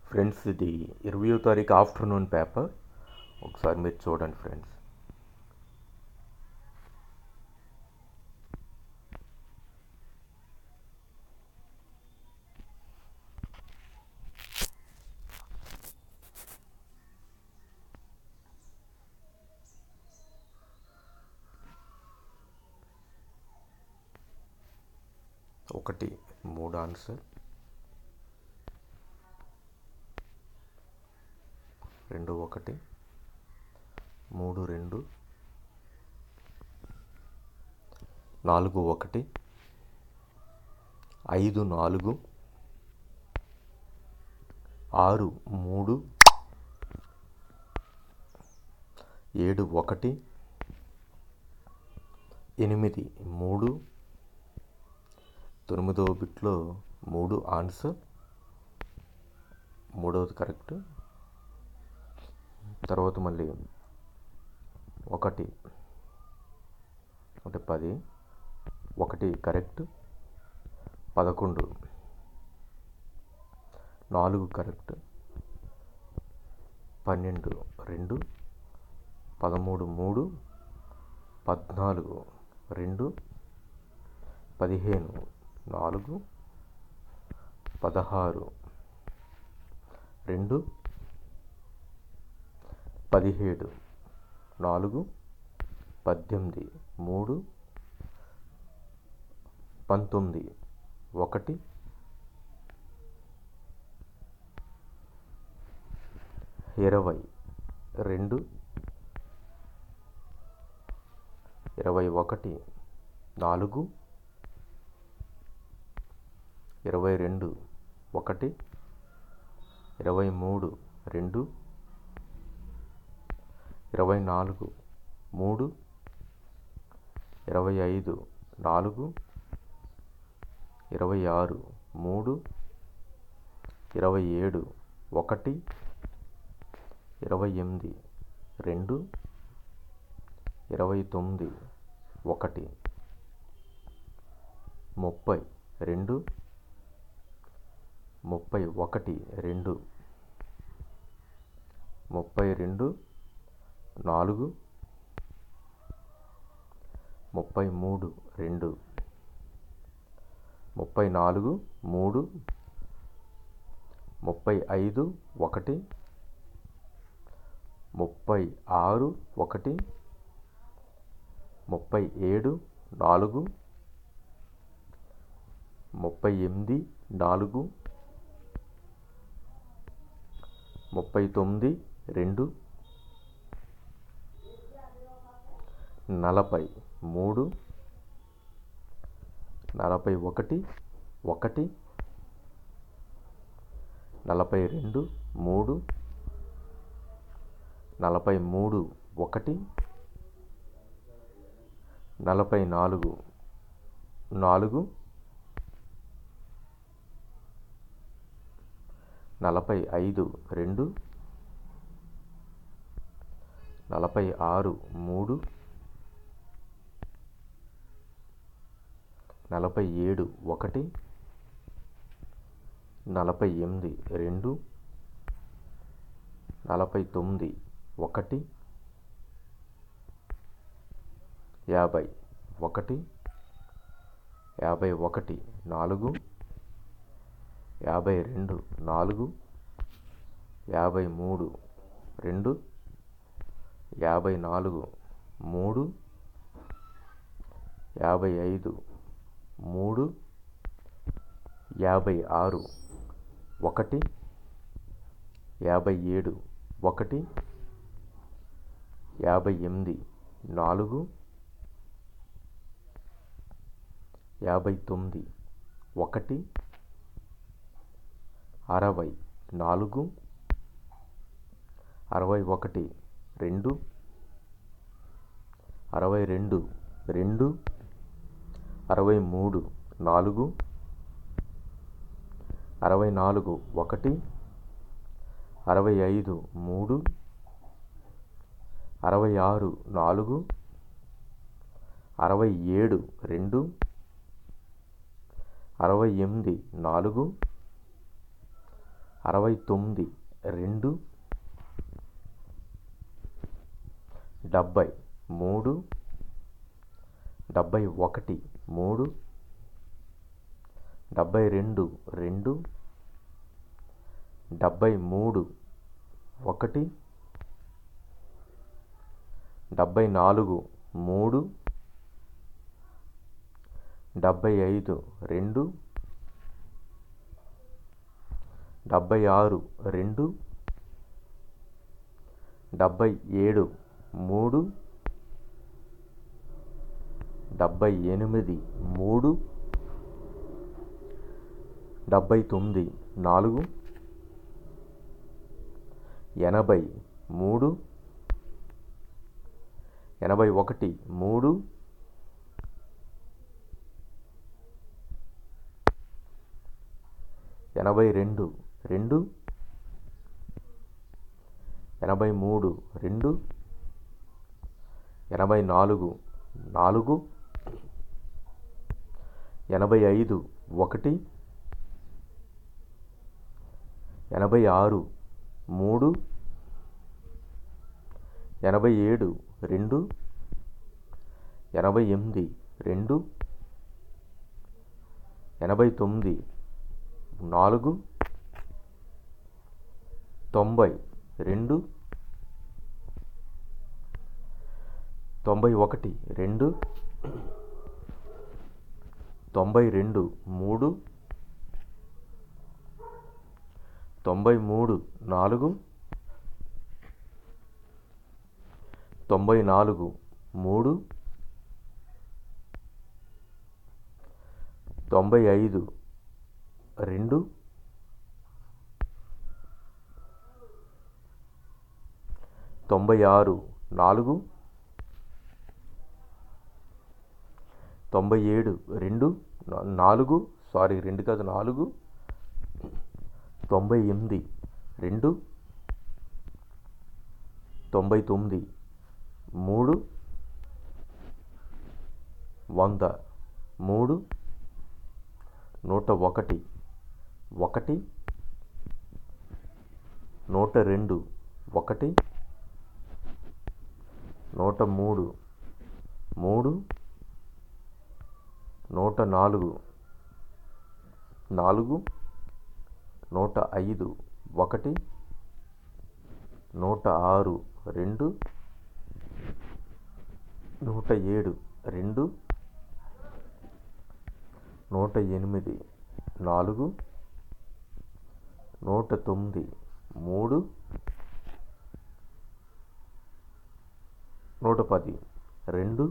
friends ఇది ఇరవయో తారీఖు ఆఫ్టర్నూన్ పేపర్ ఒకసారి మీరు చూడండి ఫ్రెండ్స్ ఒకటి మూడు ఆన్సర్ రెండు ఒకటి మూడు రెండు నాలుగు ఒకటి ఐదు నాలుగు ఆరు మూడు ఏడు ఒకటి ఎనిమిది మూడు తొమ్మిదవ బిట్లో మూడు ఆన్సర్ మూడవది కరెక్ట్ తర్వాత మళ్ళీ ఒకటి అంటే పది ఒకటి కరెక్ట్ పదకొండు నాలుగు కరెక్ట్ పన్నెండు రెండు పదమూడు మూడు పద్నాలుగు రెండు పదిహేను నాలుగు పదహారు రెండు పదిహేడు నాలుగు పద్దెనిమిది మూడు పంతొమ్మిది ఒకటి ఇరవై రెండు ఇరవై ఒకటి నాలుగు ఇరవై రెండు ఒకటి ఇరవై మూడు రెండు ఇరవై నాలుగు మూడు ఇరవై ఐదు నాలుగు ఇరవై ఆరు మూడు ఇరవై ఏడు ఒకటి ఇరవై ఎనిమిది రెండు ఇరవై తొమ్మిది ఒకటి ముప్పై రెండు ముప్పై ఒకటి రెండు ముప్పై రెండు నాలుగు ముప్పై మూడు రెండు ముప్పై నాలుగు మూడు ముప్పై ఐదు ఒకటి ముప్పై ఆరు ఒకటి ముప్పై ఏడు నాలుగు ముప్పై ఎనిమిది నాలుగు ముప్పై తొమ్మిది రెండు నలభై మూడు నలభై ఒకటి ఒకటి నలభై రెండు మూడు నలభై మూడు ఒకటి నలభై నాలుగు నాలుగు నలభై ఐదు రెండు నలభై ఆరు మూడు నలభై ఏడు ఒకటి నలభై ఎనిమిది రెండు నలభై తొమ్మిది ఒకటి యాభై ఒకటి యాభై ఒకటి నాలుగు యాభై రెండు నాలుగు యాభై మూడు రెండు యాభై నాలుగు మూడు యాభై ఐదు మూడు యాభై ఆరు ఒకటి యాభై ఏడు ఒకటి యాభై ఎనిమిది నాలుగు యాభై తొమ్మిది ఒకటి అరవై నాలుగు అరవై ఒకటి రెండు అరవై రెండు రెండు అరవై మూడు నాలుగు అరవై నాలుగు ఒకటి అరవై ఐదు మూడు అరవై ఆరు నాలుగు అరవై ఏడు రెండు అరవై ఎనిమిది నాలుగు అరవై తొమ్మిది రెండు డెబ్బై మూడు డెబ్బై ఒకటి మూడు డెబ్బై రెండు రెండు డెబ్బై మూడు ఒకటి డెబ్బై నాలుగు మూడు డెబ్బై ఐదు రెండు డెబ్బై ఆరు రెండు డెబ్బై ఏడు మూడు డెబ్బై ఎనిమిది మూడు డెబ్బై తొమ్మిది నాలుగు ఎనభై మూడు ఎనభై ఒకటి మూడు ఎనభై రెండు రెండు ఎనభై మూడు రెండు ఎనభై నాలుగు నాలుగు ఎనభై ఐదు ఒకటి ఎనభై ఆరు మూడు ఎనభై ఏడు రెండు ఎనభై ఎనిమిది రెండు ఎనభై తొమ్మిది నాలుగు తొంభై రెండు తొంభై ఒకటి రెండు తొంభై రెండు మూడు తొంభై మూడు నాలుగు తొంభై నాలుగు మూడు తొంభై ఐదు రెండు తొంభై ఆరు నాలుగు తొంభై ఏడు రెండు నా- నాలుగు సారీ రెండు కాదు నాలుగు తొంభై ఎనిమిది రెండు తొంభై తొమ్మిది మూడు వంద మూడు నూట ఒకటి ఒకటి నూట రెండు ఒకటి నూట మూడు మూడు నూట నాలుగు నాలుగు నూట ఐదు ఒకటి నూట ఆరు రెండు నూట ఏడు రెండు నూట ఎనిమిది నాలుగు నూట తొమ్మిది మూడు నూట పది రెండు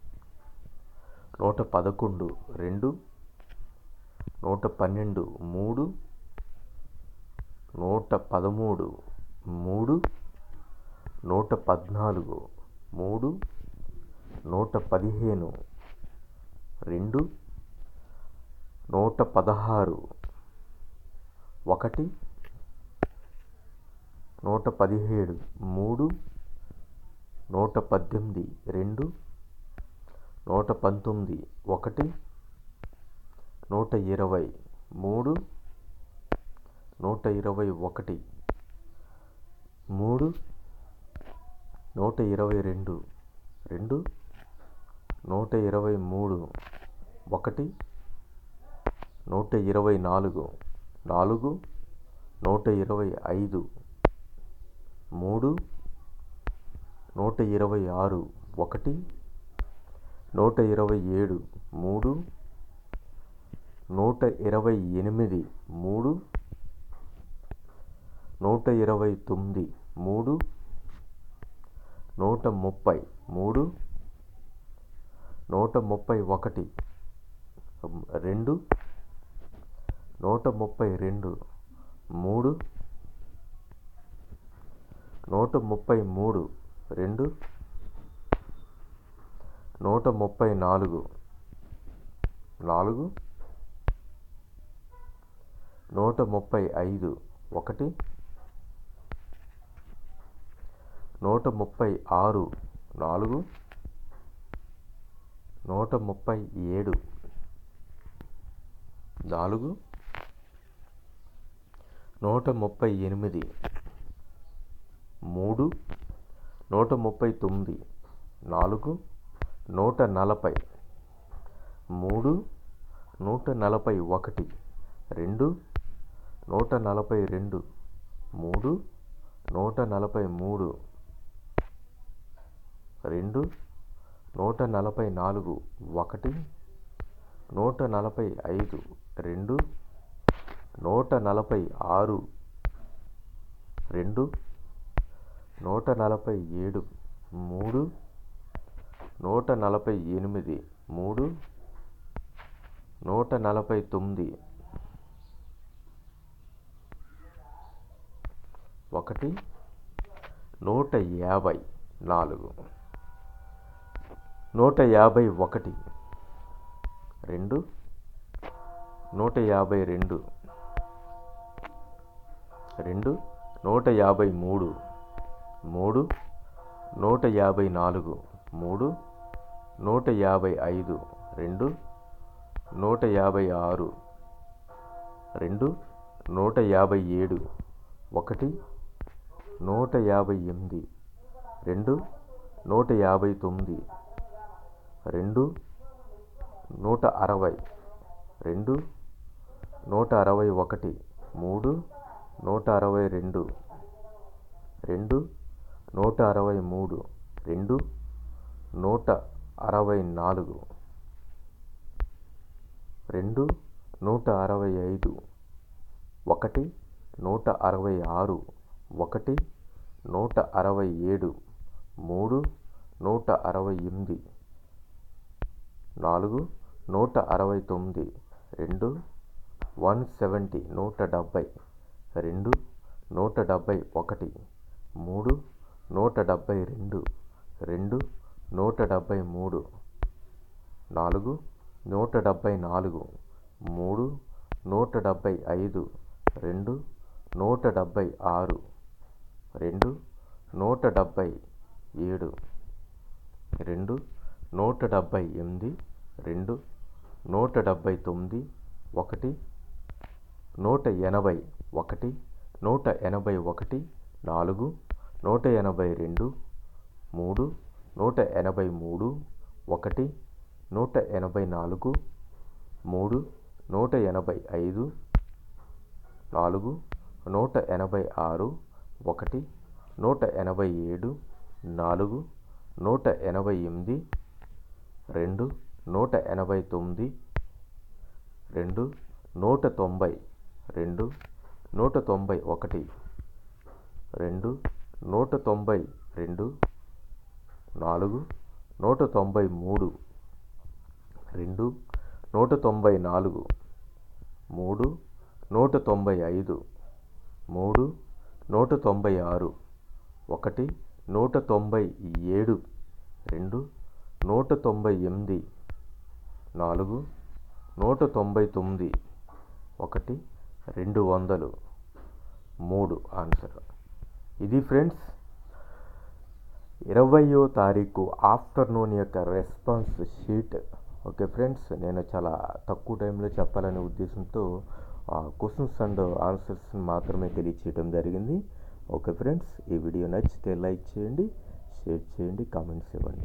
నూట పదకొండు రెండు నూట పన్నెండు మూడు నూట పదమూడు మూడు నూట పద్నాలుగు మూడు నూట పదిహేను రెండు నూట పదహారు ఒకటి నూట పదిహేడు మూడు నూట పద్దెనిమిది రెండు నూట పంతొమ్మిది ఒకటి నూట ఇరవై మూడు నూట ఇరవై ఒకటి మూడు నూట ఇరవై రెండు రెండు నూట ఇరవై మూడు ఒకటి నూట ఇరవై నాలుగు నాలుగు నూట ఇరవై ఐదు మూడు నూట ఇరవై ఆరు ఒకటి నూట ఇరవై ఏడు మూడు నూట ఇరవై ఎనిమిది మూడు నూట ఇరవై తొమ్మిది మూడు నూట ముప్పై మూడు నూట ముప్పై ఒకటి రెండు నూట ముప్పై రెండు మూడు నూట ముప్పై మూడు రెండు నూట ముప్పై నాలుగు నాలుగు నూట ముప్పై ఐదు ఒకటి నూట ముప్పై ఆరు నాలుగు నూట ముప్పై ఏడు నాలుగు నూట ముప్పై ఎనిమిది మూడు నూట ముప్పై తొమ్మిది నాలుగు నూట నలభై మూడు నూట నలభై ఒకటి రెండు నూట నలభై రెండు మూడు నూట నలభై మూడు రెండు నూట నలభై నాలుగు ఒకటి నూట నలభై ఐదు రెండు నూట నలభై ఆరు రెండు నూట నలభై ఏడు మూడు నూట నలభై ఎనిమిది మూడు నూట నలభై తొమ్మిది ఒకటి నూట యాభై నాలుగు నూట యాభై ఒకటి రెండు నూట యాభై రెండు రెండు నూట యాభై మూడు మూడు నూట యాభై నాలుగు మూడు నూట యాభై ఐదు రెండు నూట యాభై ఆరు రెండు నూట యాభై ఏడు ఒకటి నూట యాభై ఎనిమిది రెండు నూట యాభై తొమ్మిది రెండు నూట అరవై రెండు నూట అరవై ఒకటి మూడు నూట అరవై రెండు రెండు నూట అరవై మూడు రెండు నూట అరవై నాలుగు రెండు నూట అరవై ఐదు ఒకటి నూట అరవై ఆరు ఒకటి నూట అరవై ఏడు మూడు నూట అరవై ఎనిమిది నాలుగు నూట అరవై తొమ్మిది రెండు వన్ సెవెంటీ నూట డెబ్భై రెండు నూట డెబ్భై ఒకటి మూడు నూట డెబ్భై రెండు రెండు నూట డెబ్భై మూడు నాలుగు నూట డెబ్భై నాలుగు మూడు నూట డెబ్భై ఐదు రెండు నూట డెబ్భై ఆరు రెండు నూట డెబ్భై ఏడు రెండు నూట డెబ్భై ఎనిమిది రెండు నూట డెబ్భై తొమ్మిది ఒకటి నూట ఎనభై ఒకటి నూట ఎనభై ఒకటి నాలుగు నూట ఎనభై రెండు మూడు నూట ఎనభై మూడు ఒకటి నూట ఎనభై నాలుగు మూడు నూట ఎనభై ఐదు నాలుగు నూట ఎనభై ఆరు ఒకటి నూట ఎనభై ఏడు నాలుగు నూట ఎనభై ఎనిమిది రెండు నూట ఎనభై తొమ్మిది రెండు నూట తొంభై రెండు నూట తొంభై ఒకటి రెండు నూట తొంభై రెండు నాలుగు నూట తొంభై మూడు రెండు నూట తొంభై నాలుగు మూడు నూట తొంభై ఐదు మూడు నూట తొంభై ఆరు ఒకటి నూట తొంభై ఏడు రెండు నూట తొంభై ఎనిమిది నాలుగు నూట తొంభై తొమ్మిది ఒకటి రెండు వందలు మూడు ఆన్సర్ ఇది ఫ్రెండ్స్ ఇరవయో తారీఖు ఆఫ్టర్నూన్ యొక్క రెస్పాన్స్ షీట్ ఓకే ఫ్రెండ్స్ నేను చాలా తక్కువ టైంలో చెప్పాలనే ఉద్దేశంతో క్వశ్చన్స్ అండ్ ఆన్సర్స్ మాత్రమే తెలియచేయడం జరిగింది ఓకే ఫ్రెండ్స్ ఈ వీడియో నచ్చితే లైక్ చేయండి షేర్ చేయండి కామెంట్స్ ఇవ్వండి